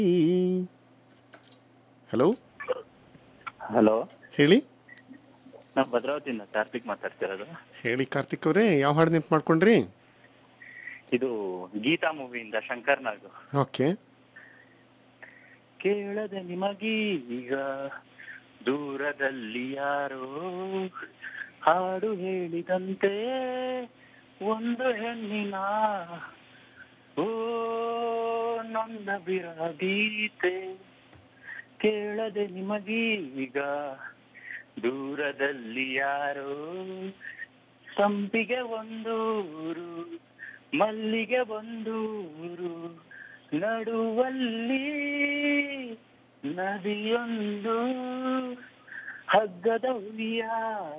hello hello ಹೇಳಿ ನಾವು ಭದ್ರಾವತಿಯಿಂದ ಕಾರ್ತಿಕ್ ಮಾತಾಡ್ತಿರೋದು ಹೇಳಿ ಕಾರ್ತಿಕ್ ಅವರೇ ಯಾವ ಹಾಡು ನೆನ್ಪು ಮಾಡ್ಕೊಂಡ್ರಿ ಇದು ಗೀತಾ ಮೂವಿಯಿಂದ ಶಂಕರ್ ನಾಗು ಓಕೆ ಕೇಳದೆ ನಿಮಗೀಗ ದೂರದಲ್ಲಿ ಯಾರೋ ಹಾಡು ಹೇಳಿದಂತೆ ಒಂದು ಹೆಣ್ಣಿನ ಓ ನೊಂದ ಬಿರಗೀತೆ ಕೇಳದೆ ನಿಮಗೀಗ ದೂರದಲ್ಲಿ ಯಾರೋ ಸಂಪಿಗೆ ಒಂದೂರು ಮಲ್ಲಿಗೆ ಒಂದೂರು ನಡುವಲ್ಲಿ ನದಿಯೊಂದು ಹಗ್ಗದ ಹುಲಿಯ